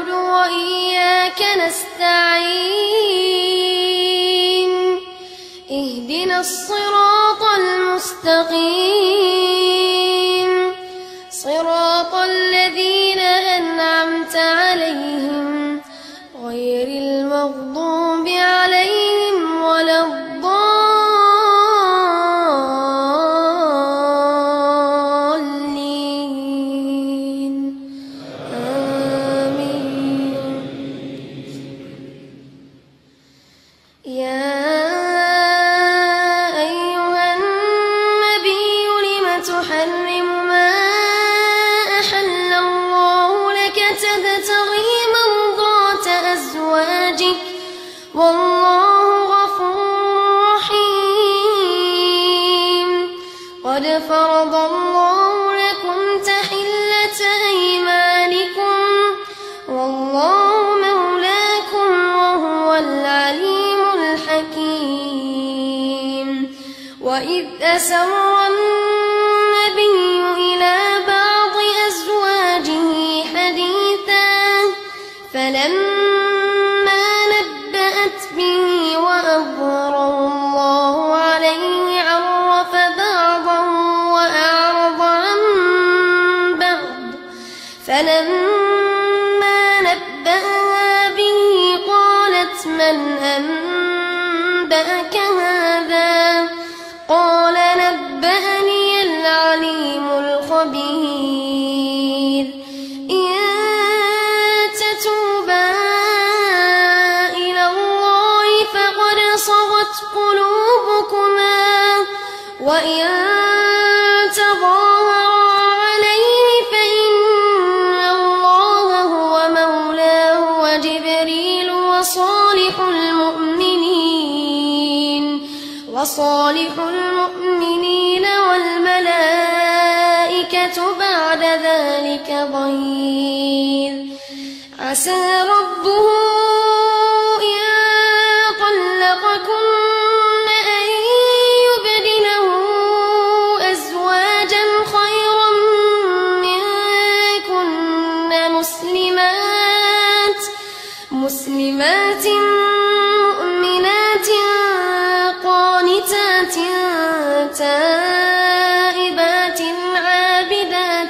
نعبد وإياك نستعين اهدنا الصراط المستقيم صراط الذين أنعمت عليهم غير المغضوب عليهم ولا الضالين آمين يا أيها النبي لم تحرم ما أحل الله لك تبتغي مرضات أزواجك والله غفور رحيم قد فرض الله لكم تحلة أيمانكم والله مولاكم وهو العليم الحكيم وإذ أسر النبي إلى بعض أزواجه حديثا فلما نبأت به وأظهره الله عليه عرف بعضا وأعرض عن بعض فلما نبأها به قالت من أنبأك هذا قال نبأني العليم الخبير إن تتوبا إلى الله فقد صغت قلوبكما وإن تظاهرا عليه فإن الله هو مولاه وجبريل وصالح المؤمنين وصالح المؤمنين والملائكة بعد ذلك ظهير عسى ربه إن طلقكن أن يبدله أزواجا خيرا منكن مسلمات مسلمات مؤمنات قانتات تائبات عابدات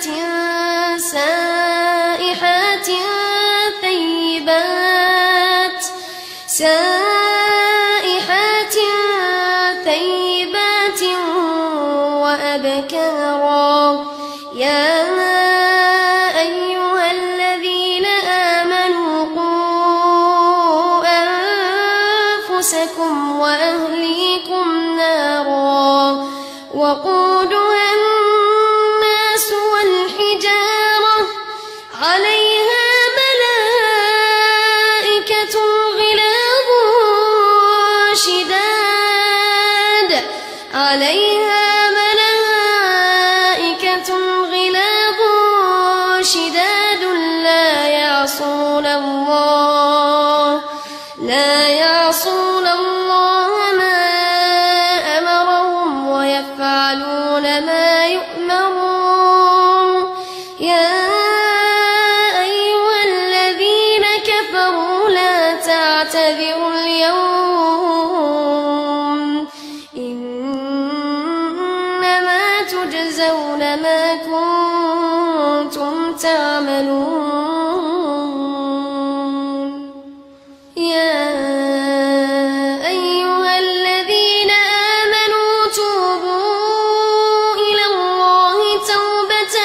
سائحات ثيبات سائحات ثيبات وأبكارا يا أيها الذين آمنوا قوا أنفسكم وأهليكم نارا وقودها الناس والحجارة عليها ملائكة غلاظ شداد عليها ملائكة غلاظ شداد لا يعصون الله لا يعصون الله ما أمرهم ويفعلون ما يؤمرون يا أيها الذين كفروا لا تعتذروا اليوم إنما تجزون ما كنتم تعملون يا أيها الذين آمنوا توبوا إلى الله توبة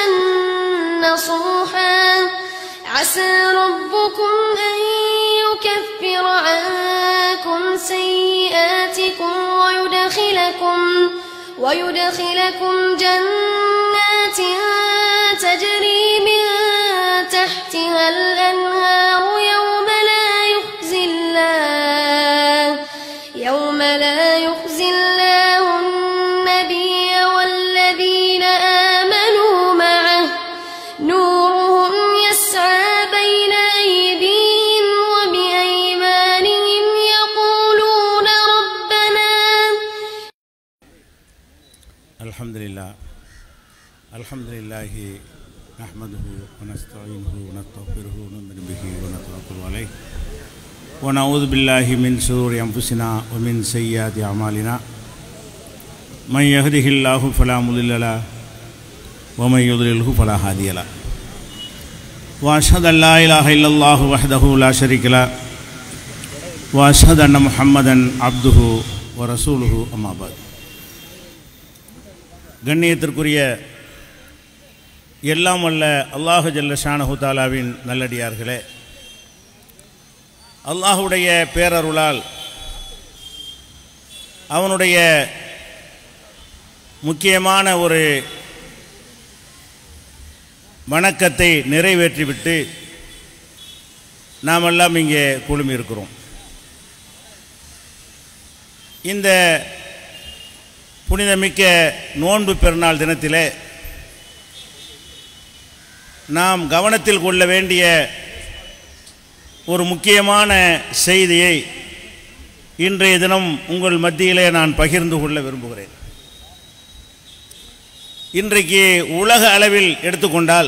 نصوحا عسى ربكم أن يكفر عنكم سيئاتكم ويدخلكم ويدخلكم جنات تجري من تحتها الأنهار يوم لا يخزي الله يوم لا يخزي الله النبي والذين آمنوا معه نورهم يسعى بين أيديهم وبأيمانهم يقولون ربنا الحمد لله الحمد لله نحمده ونستعينه ونستغفره ونؤمن به ونتوكل ونعوذ بالله من شرور أنفسنا ومن سيئات أعمالنا من يهده الله فلا مضل له ومن يضلله فلا هادي له وأشهد أن لا إله إلا الله وحده لا شريك له وأشهد أن محمدا عبده ورسوله أما بعد கண்ணியத்திற்குரிய எல்லாம் வல்ல அல்லாஹு ஜல்ல ஷானஹு தாலாவின் நல்லடியார்களே அல்லாஹுடைய பேரருளால் அவனுடைய முக்கியமான ஒரு வணக்கத்தை நிறைவேற்றிவிட்டு நாம் எல்லாம் இங்கே குழுமியிருக்கிறோம் இந்த புனிதமிக்க நோன்பு பெருநாள் தினத்திலே நாம் கவனத்தில் கொள்ள வேண்டிய ஒரு முக்கியமான செய்தியை இன்றைய தினம் உங்கள் மத்தியிலே நான் பகிர்ந்து கொள்ள விரும்புகிறேன் இன்றைக்கு உலக அளவில் எடுத்துக்கொண்டால்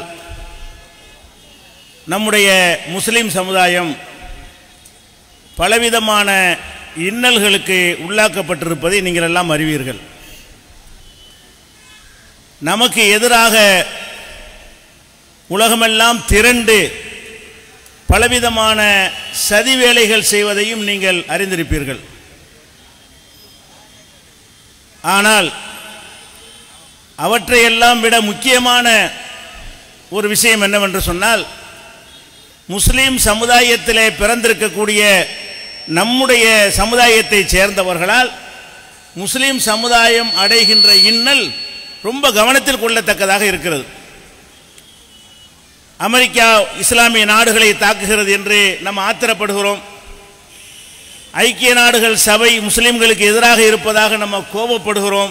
நம்முடைய முஸ்லிம் சமுதாயம் பலவிதமான இன்னல்களுக்கு உள்ளாக்கப்பட்டிருப்பதை நீங்கள் எல்லாம் அறிவீர்கள் நமக்கு எதிராக உலகமெல்லாம் திரண்டு பலவிதமான சதி வேலைகள் செய்வதையும் நீங்கள் அறிந்திருப்பீர்கள் ஆனால் அவற்றையெல்லாம் விட முக்கியமான ஒரு விஷயம் என்னவென்று சொன்னால் முஸ்லீம் சமுதாயத்திலே பிறந்திருக்கக்கூடிய நம்முடைய சமுதாயத்தை சேர்ந்தவர்களால் முஸ்லீம் சமுதாயம் அடைகின்ற இன்னல் ரொம்ப கவனத்தில் கொள்ளத்தக்கதாக இருக்கிறது அமெரிக்கா இஸ்லாமிய நாடுகளை தாக்குகிறது என்று நம்ம ஆத்திரப்படுகிறோம் ஐக்கிய நாடுகள் சபை முஸ்லிம்களுக்கு எதிராக இருப்பதாக நம்ம கோபப்படுகிறோம்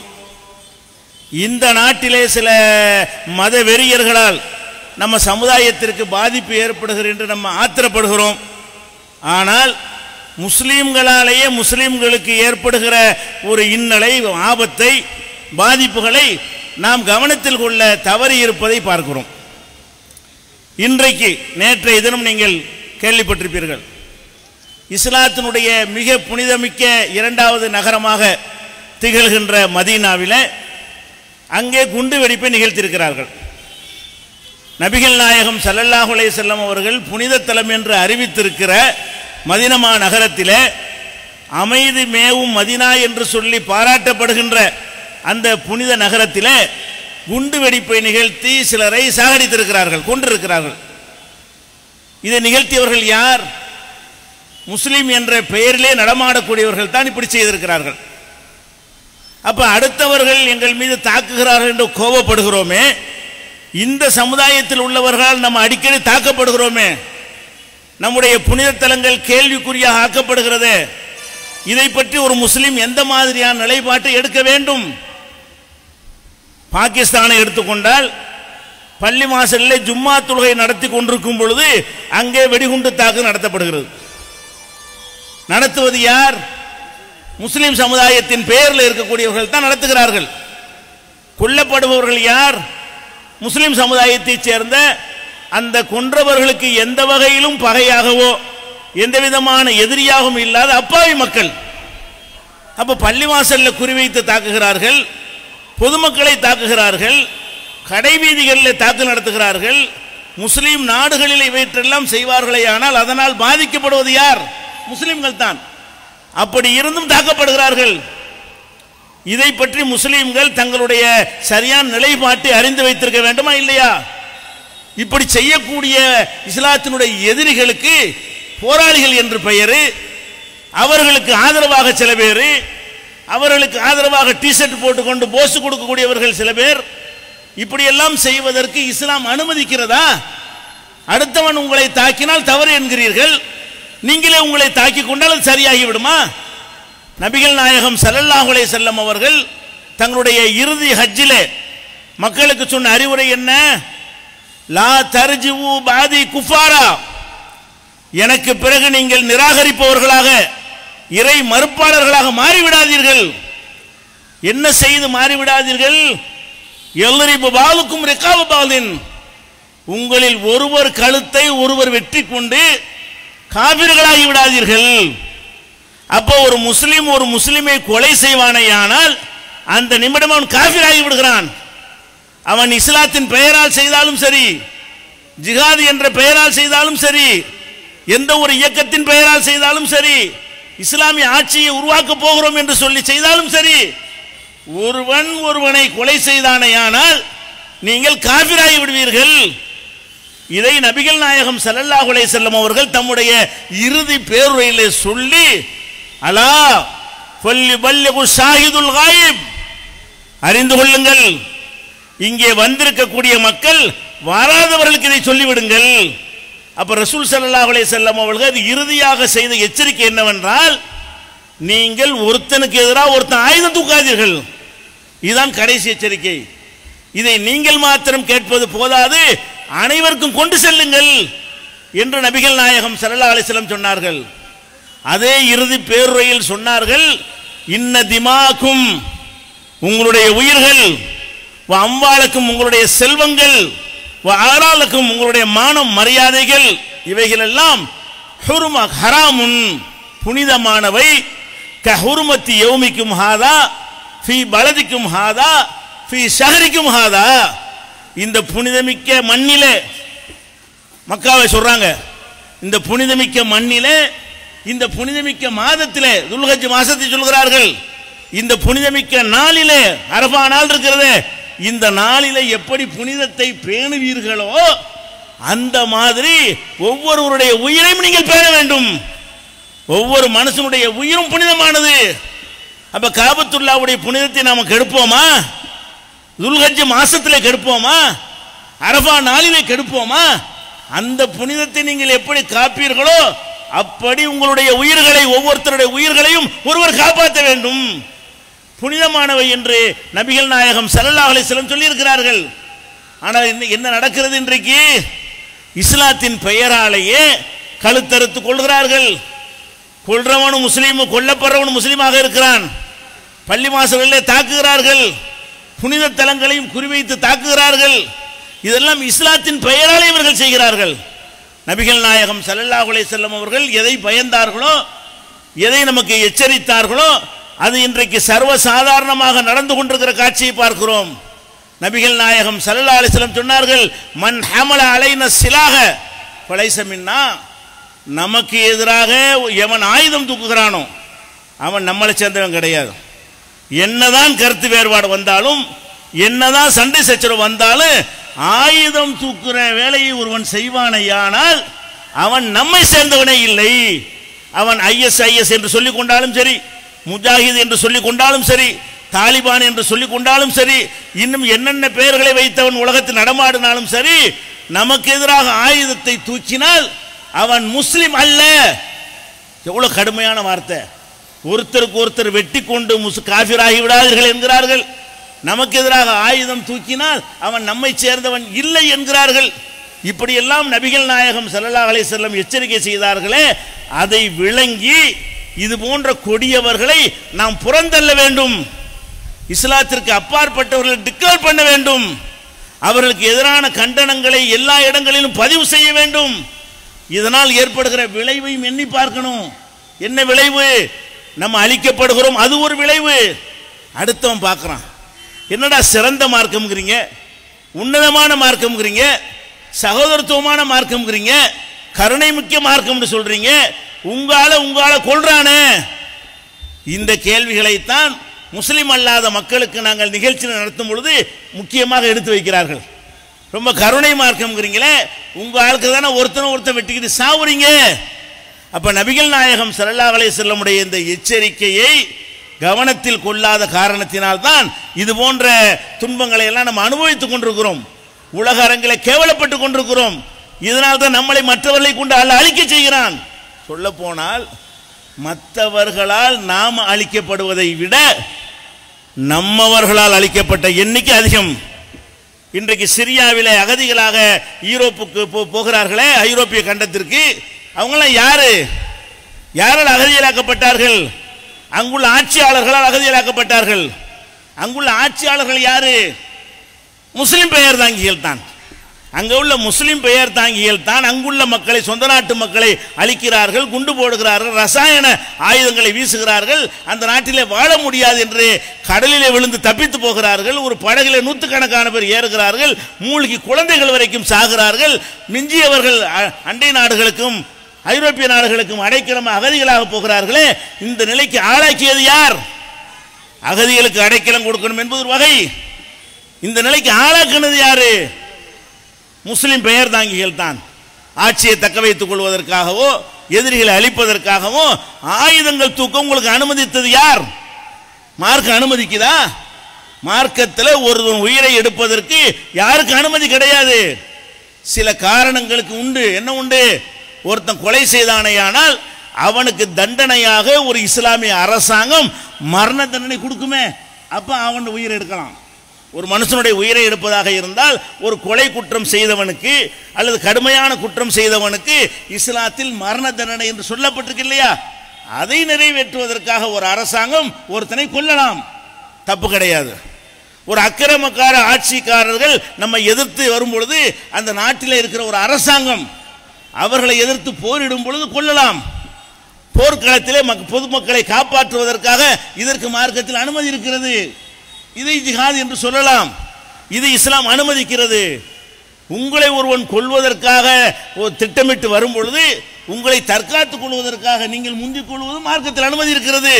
இந்த நாட்டிலே சில மத வெறியர்களால் நம்ம சமுதாயத்திற்கு பாதிப்பு ஏற்படுகிறது என்று நம்ம ஆத்திரப்படுகிறோம் ஆனால் முஸ்லீம்களாலேயே முஸ்லீம்களுக்கு ஏற்படுகிற ஒரு இன்னலை ஆபத்தை பாதிப்புகளை நாம் கவனத்தில் கொள்ள தவறி இருப்பதை பார்க்கிறோம் இன்றைக்கு நேற்றைய தினம் நீங்கள் கேள்விப்பட்டிருப்பீர்கள் இஸ்லாத்தினுடைய மிக புனிதமிக்க இரண்டாவது நகரமாக திகழ்கின்ற மதீனாவில் அங்கே குண்டு வெடிப்பை நிகழ்த்தியிருக்கிறார்கள் நபிகள் நாயகம் சல்லல்லாஹு அலைஹி செல்லம் அவர்கள் புனித தலம் என்று அறிவித்திருக்கிற மதினமா நகரத்தில் அமைதி மேவும் மதினா என்று சொல்லி பாராட்டப்படுகின்ற அந்த புனித நகரத்தில் குண்டு வெடிப்பை நிகழ்த்தி சிலரை சாகடித்திருக்கிறார்கள் கொண்டிருக்கிறார்கள் இதை நிகழ்த்தியவர்கள் யார் முஸ்லீம் என்ற பெயரிலே நடமாடக்கூடியவர்கள் தான் இப்படி செய்திருக்கிறார்கள் அப்ப அடுத்தவர்கள் எங்கள் மீது தாக்குகிறார்கள் என்று கோபப்படுகிறோமே இந்த சமுதாயத்தில் உள்ளவர்களால் நம்ம அடிக்கடி தாக்கப்படுகிறோமே நம்முடைய புனித தலங்கள் கேள்விக்குறியாக ஆக்கப்படுகிறது இதை பற்றி ஒரு முஸ்லீம் எந்த மாதிரியான நிலைப்பாட்டை எடுக்க வேண்டும் பாகிஸ்தானை எடுத்துக்கொண்டால் பள்ளி மாசலில் ஜும்மா தொழுகை நடத்தி கொண்டிருக்கும் பொழுது அங்கே வெடிகுண்டு தாக்கு நடத்தப்படுகிறது நடத்துவது யார் முஸ்லிம் சமுதாயத்தின் பெயரில் இருக்கக்கூடியவர்கள் தான் நடத்துகிறார்கள் கொல்லப்படுபவர்கள் யார் முஸ்லிம் சமுதாயத்தைச் சேர்ந்த அந்த கொன்றவர்களுக்கு எந்த வகையிலும் பகையாகவோ எந்த விதமான எதிரியாகவும் இல்லாத அப்பாவி மக்கள் அப்ப பள்ளிவாசல்ல குறிவைத்து தாக்குகிறார்கள் பொதுமக்களை தாக்குகிறார்கள் கடை வீதிகளில் தாக்கு நடத்துகிறார்கள் முஸ்லீம் நாடுகளில் இவற்றெல்லாம் செய்வார்களே ஆனால் அதனால் பாதிக்கப்படுவது யார் முஸ்லிம்கள் தான் அப்படி இருந்தும் தாக்கப்படுகிறார்கள் இதை பற்றி முஸ்லீம்கள் தங்களுடைய சரியான நிலைப்பாட்டை அறிந்து வைத்திருக்க வேண்டுமா இல்லையா இப்படி செய்யக்கூடிய இஸ்லாத்தினுடைய எதிரிகளுக்கு போராளிகள் என்று பெயர் அவர்களுக்கு ஆதரவாக சில பேர் அவர்களுக்கு ஆதரவாக டிஷர்ட் போட்டுக்கொண்டு போஸ் கொடுக்கக்கூடியவர்கள் சில பேர் இப்படியெல்லாம் செய்வதற்கு இஸ்லாம் அனுமதிக்கிறதா அடுத்தவன் உங்களை தாக்கினால் தவறு என்கிறீர்கள் நீங்களே உங்களை தாக்கி கொண்டால் அது சரியாகி விடுமா நபிகள் நாயகம் ஸல்லல்லாஹு அலைஹி செல்லம் அவர்கள் தங்களுடைய இறுதி ஹஜ்ஜிலே மக்களுக்கு சொன்ன அறிவுரை என்ன லா தர்ஜிவு பாதி குஃபாரா எனக்கு பிறகு நீங்கள் நிராகரிப்பவர்களாக இறை மறுப்பாளர்களாக மாறிவிடாதீர்கள் என்ன செய்து மாறிவிடாதீர்கள் எல்லரிப்பு பாலுக்கும் ரெக்காவ பாலின் உங்களில் ஒருவர் கழுத்தை ஒருவர் வெற்றி கொண்டு காபிர்களாகி விடாதீர்கள் அப்போ ஒரு முஸ்லீம் ஒரு முஸ்லிமை கொலை செய்வானேயானால் அந்த நிமிடம் அவன் காபிராகி விடுகிறான் அவன் இஸ்லாத்தின் பெயரால் செய்தாலும் சரி ஜிஹாது என்ற பெயரால் செய்தாலும் சரி எந்த ஒரு இயக்கத்தின் பெயரால் செய்தாலும் சரி இஸ்லாமிய ஆட்சியை உருவாக்க போகிறோம் என்று சொல்லி செய்தாலும் சரி ஒருவன் ஒருவனை கொலை செய்தானேயானால் நீங்கள் காபிராகி விடுவீர்கள் இதை நபிகள் நாயகம் ஸல்லல்லாஹு அலைஹி வஸல்லம் அவர்கள் தம்முடைய இறுதி பேருரையிலே சொல்லி அலா ஃபல்லி பல்லிகு ஷாஹிதுல் காயிப் அறிந்து கொள்ளுங்கள் இங்கே வந்திருக்கக்கூடிய மக்கள் வராதவர்களுக்கு இதை சொல்லிவிடுங்கள் அப்ப ரசூல் ஸல்லல்லாஹு அலைஹி வஸல்லம் அவர்கள் அது இறுதியாக செய்த எச்சரிக்கை என்னவென்றால் நீங்கள் ஒருத்தனுக்கு எதிராக ஒருத்தன் ஆயுதம் தூக்காதீர்கள் இதுதான் கடைசி எச்சரிக்கை இதை நீங்கள் மாத்திரம் கேட்பது போதாது அனைவருக்கும் கொண்டு செல்லுங்கள் என்று நபிகள் நாயகம் ஸல்லல்லாஹு அலைஹி வஸல்லம் சொன்னார்கள் அதே இறுதி பேருரையில் சொன்னார்கள் இன்ன திமாக்கும் உங்களுடைய உயிர்கள் வ அம்பாளுக்கும் உங்களுடைய செல்வங்கள் வ ஆறாளுக்கும் உங்களுடைய மானம் மரியாதைகள் இவைகள் எல்லாம் ஹுரும ஹராமுன் புனிதமானவை க ஹுருமத்தி யௌமிக்கும் ஹாதா ஃபி பலதிக்கும் ஹாதா ஃபி ஷஹரிக்கும் ஹாதா இந்த புனிதமிக்க மண்ணிலே மக்காவை சொல்றாங்க இந்த புனிதமிக்க மண்ணிலே இந்த புனிதமிக்க மாதத்திலே துல்கஜ் மாசத்தை சொல்கிறார்கள் இந்த புனிதமிக்க நாளிலே அரபா நாள் இருக்கிறது இந்த நாளிலே எப்படி புனிதத்தை பேணுவீர்களோ அந்த மாதிரி ஒவ்வொருவருடைய உயிரையும் நீங்கள் பேண வேண்டும் ஒவ்வொரு மனுஷனுடைய உயிரும் புனிதமானது அப்ப காபத்துல்லாவுடைய புனிதத்தை நாம கெடுப்போமா துல்கஜ் மாசத்திலே கெடுப்போமா அரபா நாளிலே கெடுப்போமா அந்த புனிதத்தை நீங்கள் எப்படி காப்பீர்களோ அப்படி உங்களுடைய உயிர்களை ஒவ்வொருத்தருடைய உயிர்களையும் ஒருவர் காப்பாற்ற வேண்டும் புனிதமானவை என்று நபிகள் நாயகம் ஸல்லல்லாஹு அலைஹி வஸல்லம் சொல்லியிருக்கிறார்கள் ஆனால் இன்ன- என்ன நடக்கிறது இன்றைக்கு இஸ்லாத்தின் பெயராலேயே கழுத்தறுத்து கொள்கிறார்கள் கொல்றவனும் முஸ்லீமும் கொல்லப்படுறவனும் முஸ்லீமாக இருக்கிறான் பள்ளி மாசங்களிலே தாக்குகிறார்கள் புனித தலங்களையும் குறிவைத்து தாக்குகிறார்கள் இதெல்லாம் இஸ்லாத்தின் பெயராலே இவர்கள் செய்கிறார்கள் நபிகள் நாயகம் ஸல்லல்லாஹு அலைஹி வஸல்லம் அவர்கள் எதை பயந்தார்களோ எதை நமக்கு எச்சரித்தார்களோ அது இன்றைக்கு சர்வ சாதாரணமாக நடந்து கொண்டிருக்கிற காட்சியை பார்க்கிறோம் நபிகள் நாயகம் ஸல்லல்லாஹு அலைஹி வஸல்லம் சொன்னார்கள் மன் ஹமல அலைன சிலாக பலைச மின்னா நமக்கு எதிராக எவன் ஆயுதம் தூக்குகிறானோ அவன் நம்மளை சேர்ந்தவன் கிடையாது என்னதான் கருத்து வேறுபாடு வந்தாலும் என்னதான் சண்டை சச்சரவு வந்தாலும் ஆயுதம் தூக்குற வேலையை ஒருவன் செய்வானையானால் அவன் நம்மை சேர்ந்தவனே இல்லை அவன் ஐஎஸ் ஐஎஸ் என்று சொல்லிக் கொண்டாலும் சரி முஜாஹித் என்று சொல்லிக் கொண்டாலும் சரி தாலிபான் என்று சொல்லிக் கொண்டாலும் சரி இன்னும் என்னென்ன பெயர்களை வைத்தவன் உலகத்தில் நடமாடினாலும் சரி நமக்கு எதிராக ஆயுதத்தை தூக்கினால் அவன் முஸ்லிம் அல்ல எவ்வளவு கடுமையான வார்த்தை ஒருத்தருக்கு ஒருத்தர் வெட்டி கொண்டு முஸ் காஃபிராகி விடாதீர்கள் என்கிறார்கள் நமக்கு எதிராக ஆயுதம் தூக்கினால் அவன் நம்மை சேர்ந்தவன் இல்லை என்கிறார்கள் இப்படியெல்லாம் நபிகள் நாயகம் ஸல்லல்லாஹு அலைஹி வஸல்லம் எச்சரிக்கை செய்தார்களே அதை விளங்கி இது போன்ற கொடியவர்களை நாம் புறந்தள்ள வேண்டும் இஸ்லாத்திற்கு அப்பாற்பட்டவர்களை டிக்ளேர் பண்ண வேண்டும் அவர்களுக்கு எதிரான கண்டனங்களை எல்லா இடங்களிலும் பதிவு செய்ய வேண்டும் இதனால் ஏற்படுகிற விளைவையும் எண்ணி பார்க்கணும் என்ன விளைவு நம்ம அழிக்கப்படுகிறோம் அது ஒரு விளைவு அடுத்தவன் பார்க்கறான் என்னடா சிறந்த மார்க்கம்ங்கிறீங்க உன்னதமான மார்க்கம்ங்கிறீங்க சகோதரத்துவமான மார்க்கம்ங்கிறீங்க கருணை முக்கிய மார்க்கம்னு சொல்றீங்க உங்கால உங்கால கொள்றானே இந்த கேள்விகளைத்தான் முஸ்லிம் அல்லாத மக்களுக்கு நாங்கள் நிகழ்ச்சி நடத்தும் பொழுது முக்கியமாக எடுத்து வைக்கிறார்கள் ரொம்ப கருணை மார்க்கம்ங்கிறீங்களே உங்க ஆளுக்கு தானே ஒருத்தனை ஒருத்தன் வெட்டிக்கிட்டு சாவுறீங்க அப்ப நபிகள் நாயகம் ஸல்லல்லாஹு அலைஹி வஸல்லமுடைய இந்த எச்சரிக்கையை கவனத்தில் கொள்ளாத காரணத்தினால்தான் இது போன்ற துன்பங்களை எல்லாம் நம்ம அனுபவித்துக் கொண்டிருக்கிறோம் உலக அரங்கில் கேவலப்பட்டு கொண்டிருக்கிறோம் இதனால் தான் நம்மளை மற்றவர்களை கொண்டு அல்ல அழிக்க செய்கிறான் சொல்ல போனால் மற்றவர்களால் நாம் அழிக்கப்படுவதை விட நம்மவர்களால் அழிக்கப்பட்ட எண்ணிக்கை அதிகம் இன்றைக்கு சிரியாவிலே அகதிகளாக யூரோப்புக்கு போ- போகிறார்களே ஐரோப்பிய கண்டத்திற்கு அவங்களாம் யாரு யாரால் அகதிகளாக்கப்பட்டார்கள் அங்குள்ள ஆட்சியாளர்களால் அகதிகளாக்கப்பட்டார்கள் அங்குள்ள ஆட்சியாளர்கள் யாரு முஸ்லிம் பெயர் தாங்கிகள் தான் அங்கே உள்ள முஸ்லிம் பெயர் தாங்கிகள் தான் அங்குள்ள மக்களை சொந்த நாட்டு மக்களை அழிக்கிறார்கள் குண்டு போடுகிறார்கள் ரசாயன ஆயுதங்களை வீசுகிறார்கள் அந்த நாட்டிலே வாழ முடியாது என்று கடலிலே விழுந்து தப்பித்து போகிறார்கள் ஒரு படகிலே நூற்றுக்கணக்கான பேர் ஏறுகிறார்கள் மூழ்கி குழந்தைகள் வரைக்கும் சாகிறார்கள் மிஞ்சியவர்கள் அ- அண்டை நாடுகளுக்கும் ஐரோப்பிய நாடுகளுக்கும் அடைக்கலம் அகதிகளாக போகிறார்களே இந்த நிலைக்கு ஆளாக்கியது யார் அகதிகளுக்கு அடைக்கலம் கொடுக்கணும் என்பது ஒரு வகை இந்த நிலைக்கு ஆளாக்குனது யாரு முஸ்லிம் பெயர் தாங்கிகள் தான் ஆட்சியை தக்க வைத்துக் கொள்வதற்காகவோ எதிரிகளை அழிப்பதற்காகவோ ஆயுதங்கள் தூக்க உங்களுக்கு அனுமதித்தது யார் மார்க் அனுமதிக்குதா மார்க்கத்தில் ஒருவன் உயிரை எடுப்பதற்கு யாருக்கு அனுமதி கிடையாது சில காரணங்களுக்கு உண்டு என்ன உண்டு ஒருத்தன் கொலை செய்தானேயானால் அவனுக்கு தண்டனையாக ஒரு இஸ்லாமிய அரசாங்கம் மரண தண்டனை கொடுக்குமே அப்ப அவன் உயிரை எடுக்கலாம் ஒரு மனுஷனுடைய உயிரை எடுப்பதாக இருந்தால் ஒரு கொலை குற்றம் செய்தவனுக்கு அல்லது கடுமையான குற்றம் செய்தவனுக்கு இஸ்லாத்தில் மரண தண்டனை என்று சொல்லப்பட்டிருக்கு இல்லையா அதை நிறைவேற்றுவதற்காக ஒரு அரசாங்கம் ஒருத்தனை கொல்லலாம் தப்பு கிடையாது ஒரு அக்கிரமக்கார ஆட்சிக்காரர்கள் நம்ம எதிர்த்து வரும் பொழுது அந்த நாட்டில் இருக்கிற ஒரு அரசாங்கம் அவர்களை எதிர்த்து போரிடும் பொழுது கொள்ளலாம் போர்க்களத்திலே மக்- பொதுமக்களை காப்பாற்றுவதற்காக இதற்கு மார்க்கத்தில் அனுமதி இருக்கிறது இதை ஜிஹாத் என்று சொல்லலாம் இது இஸ்லாம் அனுமதிக்கிறது உங்களை ஒருவன் கொள்வதற்காக ஒரு திட்டமிட்டு வரும் பொழுது உங்களை தற்காத்துக் கொள்வதற்காக நீங்கள் முந்திக் கொள்வது மார்க்கத்தில் அனுமதி இருக்கிறது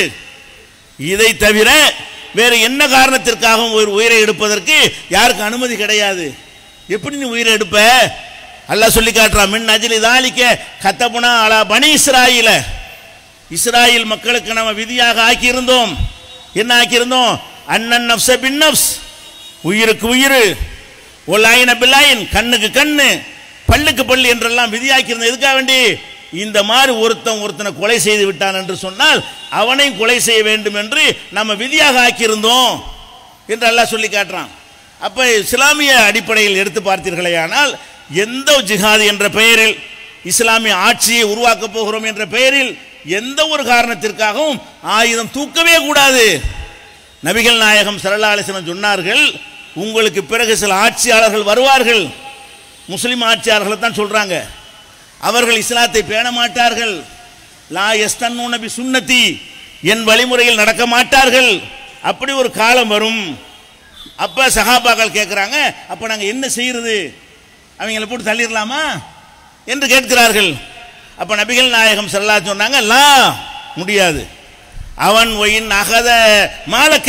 இதை தவிர வேறு என்ன காரணத்திற்காகவும் ஒரு உயிரை எடுப்பதற்கு யாருக்கு அனுமதி கிடையாது எப்படி நீ உயிரை எடுப்ப அல்லாஹ் சொல்லி காட்டுறான் மின் அஜிலி தாலிக்க கத்தபுனா அலா பனி இஸ்ராயில இஸ்ராயில் மக்களுக்கு நம்ம விதியாக ஆக்கியிருந்தோம் என்ன ஆக்கியிருந்தோம் அண்ணன் நப்ச பின் நப்ஸ் உயிருக்கு உயிர் ஒல்லாயின பில்லாயின் கண்ணுக்கு கண்ணு பல்லுக்கு பல்லு என்றெல்லாம் விதியாக்கியிருந்தோம் எதுக்காக வேண்டி இந்த மாதிரி ஒருத்தன் ஒருத்தனை கொலை செய்து விட்டான் என்று சொன்னால் அவனையும் கொலை செய்ய வேண்டும் என்று நம்ம விதியாக ஆக்கியிருந்தோம் என்று அல்லாஹ் சொல்லி காட்டுறான் அப்ப இஸ்லாமிய அடிப்படையில் எடுத்து பார்த்தீர்களேயானால் எந்த ஜிஹாத் என்ற பெயரில் இஸ்லாமிய ஆட்சியை உருவாக்கப் போகிறோம் என்ற பெயரில் எந்த ஒரு காரணத்திற்காகவும் ஆயுதம் தூக்கவே கூடாது நபிகள் நாயகம் ஸல்லல்லாஹு அலைஹி வஸல்லம் சொன்னார்கள் உங்களுக்கு பிறகு சில ஆட்சியாளர்கள் வருவார்கள் முஸ்லிம் ஆட்சியாளர்களை தான் சொல்றாங்க அவர்கள் இஸ்லாத்தை பேண மாட்டார்கள் லா எஸ்தன்னு நபி சுன்னதி என் வழிமுறையில் நடக்க மாட்டார்கள் அப்படி ஒரு காலம் வரும் அப்ப சஹாபாக்கள் கேட்குறாங்க அப்ப நாங்க என்ன செய்யறது அவங்கள போட்டு தள்ளிடலாமா என்று கேட்கிறார்கள் அப்ப நபிகள் நாயகம் ஸல்லல்லாஹு அலைஹி சொன்னாங்க லா முடியாது அவன் ஒயின் அகத மாலக்க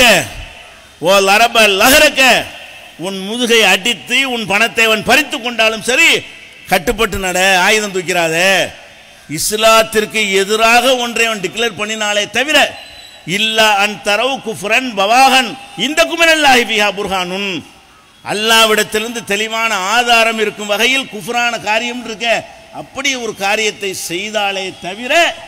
ஓ லரப லஹரக்க உன் முதுகை அடித்து உன் பணத்தை அவன் பறித்து கொண்டாலும் சரி கட்டுப்பட்டு நட ஆயுதம் தூக்கிறாத இஸ்லாத்திற்கு எதிராக ஒன்றை அவன் டிக்ளேர் பண்ணினாலே தவிர இல்லா அன் தரவு குஃப்ரன் பவாகன் இந்த குமரல்லாஹி பிஹா புர்ஹானுன் அல்லாவிடத்திலிருந்து தெளிவான ஆதாரம் இருக்கும் வகையில் குஃப்ரான காரியம் இருக்க அப்படி ஒரு காரியத்தை செய்தாலே தவிர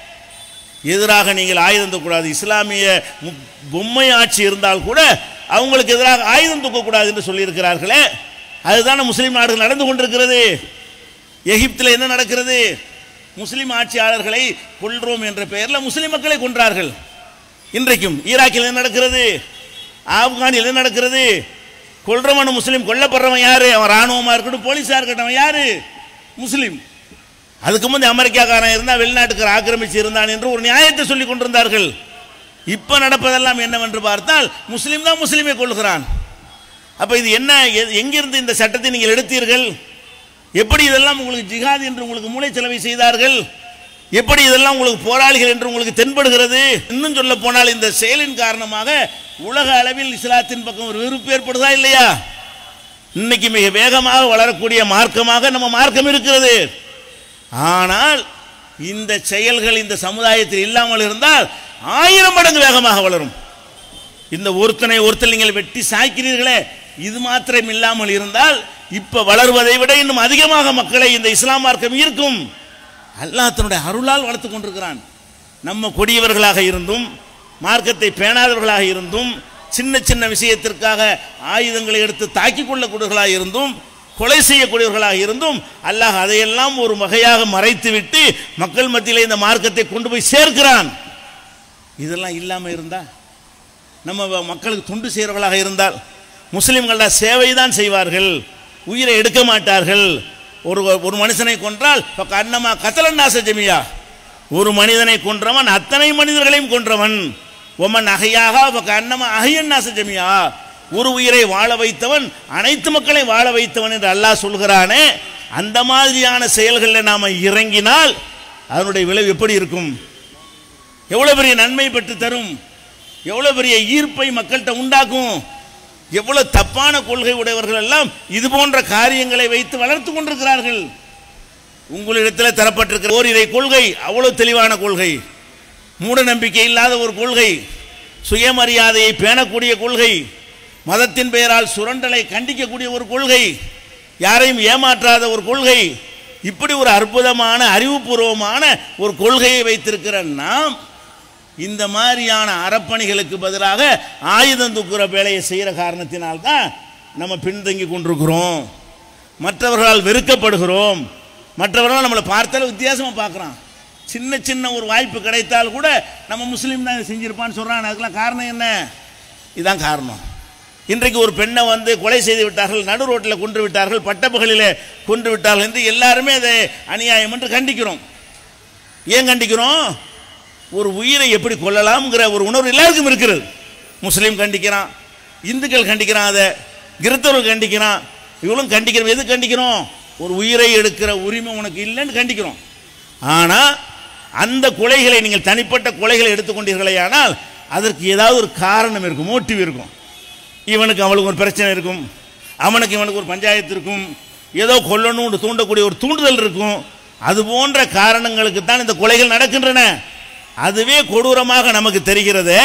எதிராக நீங்கள் ஆயுதம் தூக்கக்கூடாது இஸ்லாமிய மு- பொம்மை ஆட்சி இருந்தால் கூட அவங்களுக்கு எதிராக ஆயுதம் தூக்கக்கூடாது என்று சொல்லியிருக்கிறார்களே அதுதானே முஸ்லீம் நாடுகள் நடந்து கொண்டிருக்கிறது எகிப்தில் என்ன நடக்கிறது முஸ்லீம் ஆட்சியாளர்களை கொல்றோம் என்ற பெயரில் முஸ்லிம் மக்களை கொன்றார்கள் இன்றைக்கும் ஈராக்கில் என்ன நடக்கிறது ஆப்கானில் என்ன நடக்கிறது கொல்றவன் முஸ்லீம் கொல்லப்படுறவன் யாரு அவன் ராணுவமா இருக்கட்டும் போலீஸா இருக்கட்டும் அவன் யாரு முஸ்லீம் அதுக்கு முந்தைய அமெரிக்காக்காரன் இருந்தா வெளிநாட்டுக்கு ஆக்கிரமிச்சு இருந்தான் என்று ஒரு நியாயத்தை சொல்லி கொண்டிருந்தார்கள் இப்ப நடப்பதெல்லாம் என்னவென்று பார்த்தால் முஸ்லீம் தான் முஸ்லீமை கொள்கிறான் அப்ப இது என்ன எ- எங்கிருந்து இந்த சட்டத்தை நீங்கள் எடுத்தீர்கள் எப்படி இதெல்லாம் உங்களுக்கு ஜிஹாத் என்று உங்களுக்கு மூளைச்சலவை செய்தார்கள் எப்படி இதெல்லாம் உங்களுக்கு போராளிகள் என்று உங்களுக்கு தென்படுகிறது இன்னும் சொல்ல போனால் இந்த செயலின் காரணமாக உலக அளவில் இஸ்லாத்தின் பக்கம் ஒரு வெறுப்பு ஏற்படுதா இல்லையா இன்னைக்கு மிக வேகமாக வளரக்கூடிய மார்க்கமாக நம்ம மார்க்கம் இருக்கிறது ஆனால் இந்த செயல்கள் இந்த சமுதாயத்தில் இல்லாமல் இருந்தால் ஆயிரம் மடங்கு வேகமாக வளரும் இந்த ஒருத்தனை ஒருத்தர் நீங்கள் வெட்டி சாய்க்கிறீர்களே இது மாத்திரம் இல்லாமல் இருந்தால் இப்ப வளர்வதை விட இன்னும் அதிகமாக மக்களை இந்த இஸ்லாம் மார்க்கம் ஈர்க்கும் அல்லாஹ் தன்னுடைய அருளால் வளர்த்து கொண்டிருக்கிறான் நம்ம கொடியவர்களாக இருந்தும் மார்க்கத்தை பேணாதவர்களாக இருந்தும் சின்ன சின்ன விஷயத்திற்காக ஆயுதங்களை எடுத்து தாக்கிக் கொள்ளக்கூடியவர்களாக இருந்தும் கொலை செய்யக்கூடியவர்களாக இருந்தும் அல்லாஹ் அதையெல்லாம் ஒரு வகையாக மறைத்துவிட்டு மக்கள் மத்தியிலே இந்த மார்க்கத்தை கொண்டு போய் சேர்க்கிறான் இதெல்லாம் இல்லாமல் இருந்தா நம்ம வ- மக்களுக்கு தொண்டு செய்கிறவர்களாக இருந்தால் முஸ்லிம்கள சேவை தான் செய்வார்கள் உயிரை எடுக்க மாட்டார்கள் ஒரு ஒரு மனுஷனை கொன்றால் அன்னமா கத்தலன்னாச ஜமியா ஒரு மனிதனை கொன்றவன் அத்தனை மனிதர்களையும் கொன்றவன் ஒமன் அகையாக அன்னமா அகையன்னாச ஜமியா ஒரு உயிரை வாழ வைத்தவன் அனைத்து மக்களை வாழ வைத்தவன் என்று அல்லாஹ் சொல்கிறானே அந்த மாதிரியான செயல்களில் நாம் இறங்கினால் அதனுடைய விளைவு எப்படி இருக்கும் எவ்வளோ பெரிய நன்மை பெற்று தரும் எவ்வளோ பெரிய ஈர்ப்பை மக்கள்கிட்ட உண்டாக்கும் எவ்வளோ தப்பான கொள்கை உடையவர்கள் எல்லாம் இது போன்ற காரியங்களை வைத்து வளர்த்து கொண்டிருக்கிறார்கள் உங்களிடத்தில் தரப்பட்டிருக்கிற ஓரிரை கொள்கை அவ்வளோ தெளிவான கொள்கை மூட நம்பிக்கை இல்லாத ஒரு கொள்கை சுயமரியாதையை பேணக்கூடிய கொள்கை மதத்தின் பெயரால் சுரண்டலை கண்டிக்கக்கூடிய ஒரு கொள்கை யாரையும் ஏமாற்றாத ஒரு கொள்கை இப்படி ஒரு அற்புதமான அறிவுபூர்வமான ஒரு கொள்கையை வைத்திருக்கிற நாம் இந்த மாதிரியான அறப்பணிகளுக்கு பதிலாக ஆயுதம் தூக்குற வேலையை செய்கிற காரணத்தினால்தான் நம்ம பின்தங்கி கொண்டிருக்கிறோம் மற்றவர்களால் வெறுக்கப்படுகிறோம் மற்றவர்கள் நம்மளை பார்த்தாலும் வித்தியாசமாக பார்க்குறான் சின்ன சின்ன ஒரு வாய்ப்பு கிடைத்தால் கூட நம்ம முஸ்லீம் தான் இதை செஞ்சிருப்பான்னு சொல்கிறான் அதுக்கெல்லாம் காரணம் என்ன இதுதான் காரணம் இன்றைக்கு ஒரு பெண்ணை வந்து கொலை செய்து விட்டார்கள் நடு ரோட்டில் கொன்று விட்டார்கள் பட்டப்பகலில் கொன்று விட்டார்கள் என்று எல்லாருமே அதை அநியாயம் என்று கண்டிக்கிறோம் ஏன் கண்டிக்கிறோம் ஒரு உயிரை எப்படி கொல்லலாம்ங்கிற ஒரு உணர்வு எல்லாருக்கும் இருக்கிறது முஸ்லீம் கண்டிக்கிறான் இந்துக்கள் கண்டிக்கிறான் அதை கிறிஸ்தவர்கள் கண்டிக்கிறான் இவளும் கண்டிக்கிறோம் எது கண்டிக்கிறோம் ஒரு உயிரை எடுக்கிற உரிமை உனக்கு இல்லைன்னு கண்டிக்கிறோம் ஆனால் அந்த கொலைகளை நீங்கள் தனிப்பட்ட கொலைகளை எடுத்துக்கொண்டீர்களே ஆனால் அதற்கு ஏதாவது ஒரு காரணம் இருக்கும் மோட்டிவ் இருக்கும் இவனுக்கு அவளுக்கு ஒரு பிரச்சனை இருக்கும் அவனுக்கு இவனுக்கு ஒரு பஞ்சாயத்து இருக்கும் ஏதோ கொல்லணும்னு தூண்டக்கூடிய ஒரு தூண்டுதல் இருக்கும் அது போன்ற காரணங்களுக்கு தான் இந்த கொலைகள் நடக்கின்றன அதுவே கொடூரமாக நமக்கு தெரிகிறது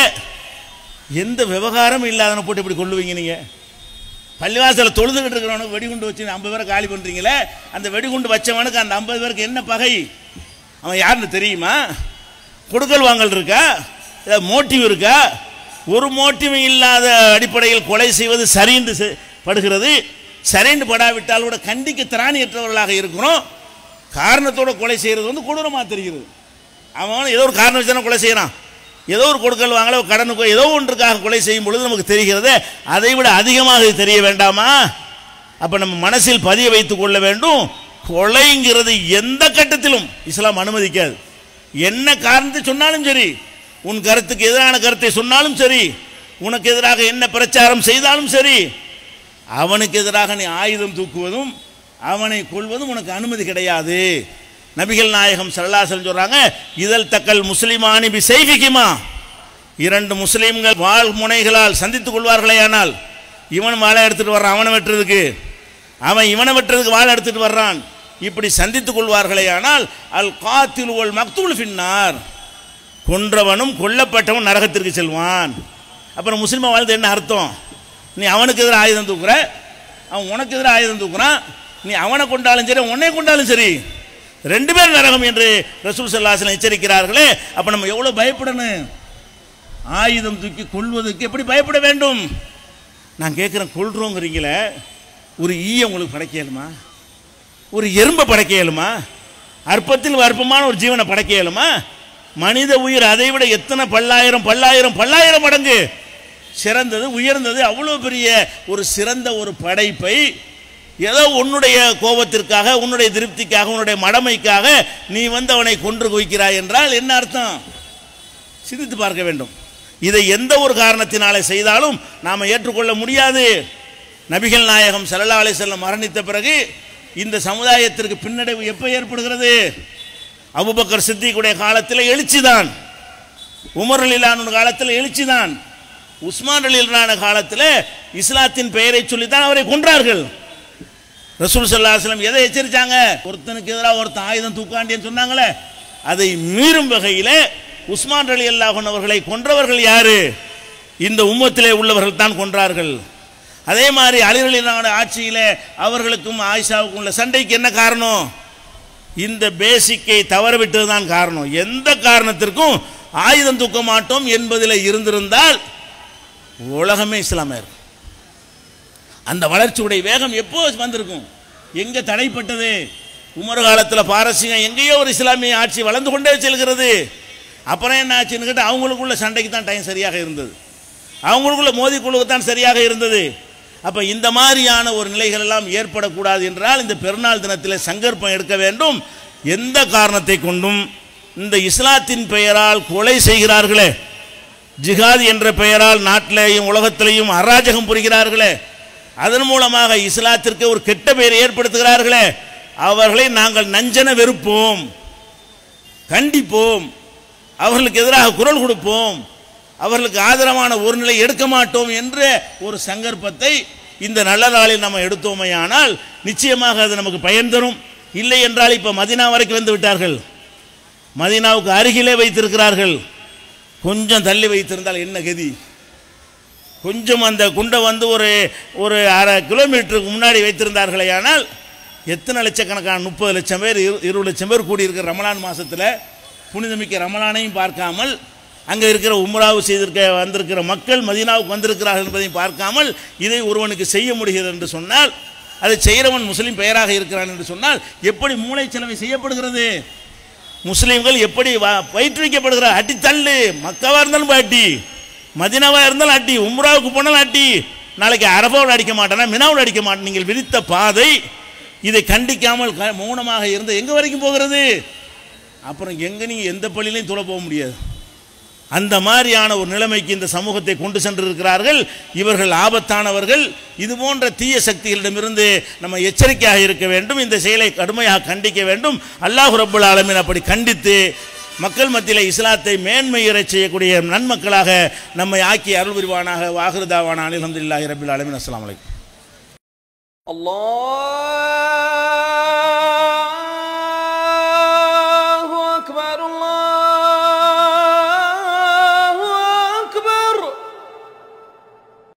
எந்த விவகாரம் இல்லாதவனை போட்டு இப்படி கொள்ளுவீங்க நீங்கள் பள்ளிவாசலில் தொழுதுகிட்டு இருக்கிறவனுக்கு வெடிகுண்டு வச்சு ஐம்பது பேரை காலி பண்ணுறீங்களே அந்த வெடிகுண்டு வச்சவனுக்கு அந்த ஐம்பது பேருக்கு என்ன பகை அவன் யாருன்னு தெரியுமா கொடுக்கல் வாங்கல் இருக்கா ஏதாவது மோட்டிவ் இருக்கா ஒரு மோட்டிவ் இல்லாத அடிப்படையில் கொலை செய்வது சரிந்து செ- படுகிறது சரிந்து படாவிட்டால் கூட கண்டிக்க திராணியற்றவர்களாக இருக்கிறோம் காரணத்தோட கொலை செய்கிறது வந்து கொடூரமாக தெரிகிறது அவன் ஏதோ ஒரு காரணம் வச்சு தானே கொலை செய்கிறான் ஏதோ ஒரு கொடுக்கல் வாங்கல ஒரு கடனுக்கோ ஏதோ ஒன்றுக்காக கொலை செய்யும் பொழுது நமக்கு தெரிகிறது அதை விட அதிகமாக இது தெரிய வேண்டாமா அப்போ நம்ம மனசில் பதிய வைத்துக் கொள்ள வேண்டும் கொலைங்கிறது எந்த கட்டத்திலும் இஸ்லாம் அனுமதிக்காது என்ன காரணத்தை சொன்னாலும் சரி உன் கருத்துக்கு எதிரான கருத்தை சொன்னாலும் சரி உனக்கு எதிராக என்ன பிரச்சாரம் செய்தாலும் சரி அவனுக்கு எதிராக நீ ஆயுதம் தூக்குவதும் அவனை கொள்வதும் உனக்கு அனுமதி கிடையாது நபிகள் நாயகம் சல்லாசல் சொல்றாங்க இதழ் தக்கல் முஸ்லிமானி பி செய்கிக்குமா இரண்டு முஸ்லீம்கள் வாள் முனைகளால் சந்தித்துக் கொள்வார்களேயானால் இவன் வாழை எடுத்துட்டு வர்றான் அவனை வெட்டுறதுக்கு அவன் இவனை வெட்டுறதுக்கு வாழை எடுத்துட்டு வர்றான் இப்படி சந்தித்துக் கொள்வார்களேயானால் அல் காத்தில் ஒல் மக்தூல் ஃபின்னார் கொன்றவனும் கொல்லப்பட்டவன் நரகத்திற்கு செல்வான் அப்புறம் முஸ்லீமா வாழ்ந்து என்ன அர்த்தம் நீ அவனுக்கு எதிராக ஆயுதம் தூக்குற அவன் உனக்கு எதிராக ஆயுதம் தூக்குறான் நீ அவனை கொண்டாலும் சரி உன்னை கொண்டாலும் சரி ரெண்டு பேரும் நரகம் என்று ரசூல் சல்லாசலம் எச்சரிக்கிறார்களே அப்போ நம்ம எவ்வளோ பயப்படணும் ஆயுதம் தூக்கி கொள்வதற்கு எப்படி பயப்பட வேண்டும் நான் கேட்குறேன் கொள்றோங்கிறீங்களே ஒரு ஈய உங்களுக்கு படைக்க இயலுமா ஒரு எறும்பை படைக்க இயலுமா அற்பத்தில் அற்பமான ஒரு ஜீவனை படைக்க இயலுமா மனித உயிர் அதை விட எத்தனை பல்லாயிரம் பல்லாயிரம் பல்லாயிரம் மடங்கு சிறந்தது உயர்ந்தது அவ்வளோ பெரிய ஒரு சிறந்த ஒரு படைப்பை ஏதோ உன்னுடைய கோபத்திற்காக உன்னுடைய திருப்திக்காக உன்னுடைய மடமைக்காக நீ வந்து அவனை கொன்று குவிக்கிறாய் என்றால் என்ன அர்த்தம் சிந்தித்து பார்க்க வேண்டும் இதை எந்த ஒரு காரணத்தினாலே செய்தாலும் நாம் ஏற்றுக்கொள்ள முடியாது நபிகள் நாயகம் ஸல்லல்லாஹு அலைஹி வஸல்லம் மரணித்த பிறகு இந்த சமுதாயத்திற்கு பின்னடைவு எப்போ ஏற்படுகிறது அபுபக்கர் சித்திக்குடைய காலத்தில் எழுச்சிதான் உமர் அலிலான காலத்தில் எழுச்சிதான் உஸ்மான் அலிலான காலத்தில் இஸ்லாத்தின் பெயரை சொல்லித்தான் அவரை கொன்றார்கள் ரசூல் சல்லா அலுவலம் எதை எச்சரித்தாங்க ஒருத்தனுக்கு எதிராக ஒருத்தன் ஆயுதம் தூக்காண்டின்னு சொன்னாங்களே அதை மீறும் வகையில் உஸ்மான் அலி அல்லாஹன் அவர்களை கொன்றவர்கள் யாரு இந்த உம்மத்திலே உள்ளவர்கள் தான் கொன்றார்கள் அதே மாதிரி அலிரலினான ஆட்சியில் அவர்களுக்கும் ஆயிஷாவுக்கும் உள்ள சண்டைக்கு என்ன காரணம் இந்த பேசிக்கை தவறவிட்டது தான் காரணம் எந்த காரணத்திற்கும் ஆயுதம் தூக்க மாட்டோம் என்பதில் இருந்திருந்தால் உலகமே இஸ்லாமிய இருக்கும் அந்த வளர்ச்சியுடைய வேகம் எப்போ வந்திருக்கும் எங்க தடைப்பட்டது உமர் காலத்தில் பாரசீகம் எங்கேயோ ஒரு இஸ்லாமிய ஆட்சி வளர்ந்து கொண்டே செல்கிறது அப்புறம் என்ன ஆச்சுன்னு கேட்டால் அவங்களுக்குள்ள சண்டைக்கு தான் டைம் சரியாக இருந்தது அவங்களுக்குள்ள மோதிக்குழுக்கு தான் சரியாக இருந்தது அப்போ இந்த மாதிரியான ஒரு நிலைகள் எல்லாம் ஏற்படக்கூடாது என்றால் இந்த பெருநாள் தினத்தில் சங்கற்பம் எடுக்க வேண்டும் எந்த காரணத்தை கொண்டும் இந்த இஸ்லாத்தின் பெயரால் கொலை செய்கிறார்களே ஜிஹாத் என்ற பெயரால் நாட்டிலேயும் உலகத்திலேயும் அராஜகம் புரிகிறார்களே அதன் மூலமாக இஸ்லாத்திற்கு ஒரு கெட்ட பெயரை ஏற்படுத்துகிறார்களே அவர்களை நாங்கள் நஞ்சன வெறுப்போம் கண்டிப்போம் அவர்களுக்கு எதிராக குரல் கொடுப்போம் அவர்களுக்கு ஆதரவான ஒரு நிலை எடுக்க மாட்டோம் என்ற ஒரு சங்கற்பத்தை இந்த நல்ல நாளில் நம்ம எடுத்தோமையானால் நிச்சயமாக அது நமக்கு பயன் தரும் இல்லை என்றால் இப்போ மதினா வரைக்கும் வந்து விட்டார்கள் மதீனாவுக்கு அருகிலே வைத்திருக்கிறார்கள் கொஞ்சம் தள்ளி வைத்திருந்தால் என்ன கதி கொஞ்சம் அந்த குண்டை வந்து ஒரு ஒரு அரை கிலோமீட்டருக்கு முன்னாடி வைத்திருந்தார்களே ஆனால் எத்தனை லட்சக்கணக்கான முப்பது லட்சம் பேர் இரு இருபது லட்சம் பேர் கூடியிருக்கிற ரமலான் மாதத்தில் புனிதமிக்க ரமலானையும் பார்க்காமல் அங்கே இருக்கிற உம்ராவு செய்திருக்க வந்திருக்கிற மக்கள் மதீனாவுக்கு வந்திருக்கிறார்கள் என்பதையும் பார்க்காமல் இதை ஒருவனுக்கு செய்ய முடிகிறது என்று சொன்னால் அதை செய்கிறவன் முஸ்லீம் பெயராக இருக்கிறான் என்று சொன்னால் எப்படி மூளை செலவை செய்யப்படுகிறது முஸ்லீம்கள் எப்படி வ- பயிற்றுவிக்கப்படுகிறார் அடி தள்ளு மக்காவாக இருந்தாலும் அடி மதினாவாக இருந்தாலும் அடி உம்ராவுக்கு போனாலும் அடி நாளைக்கு அரபாவில் அடிக்க மாட்டானா மினாவில் அடிக்க மாட்டேன் நீங்கள் விரித்த பாதை இதை கண்டிக்காமல் க- மௌனமாக இருந்து எங்கே வரைக்கும் போகிறது அப்புறம் எங்கே நீங்கள் எந்த பள்ளியிலையும் தொலை போக முடியாது அந்த மாதிரியான ஒரு நிலைமைக்கு இந்த சமூகத்தை கொண்டு சென்றிருக்கிறார்கள் இவர்கள் ஆபத்தானவர்கள் இது போன்ற தீய சக்திகளிடமிருந்து நம்ம எச்சரிக்கையாக இருக்க வேண்டும் இந்த செயலை கடுமையாக கண்டிக்க வேண்டும் அல்லாஹ் ரப்புல் ஆலமீன் அப்படி கண்டித்து மக்கள் மத்தியில் இஸ்லாத்தை மேன்மையுறச் செய்யக்கூடிய நன்மக்களாக நம்மை ஆக்கி அருள் புரிவானாக வாகிருதாவான அலமதுல்லாஹி ரபில் ஆலமின் அஸ்ஸலாமு அலைக்கும் الله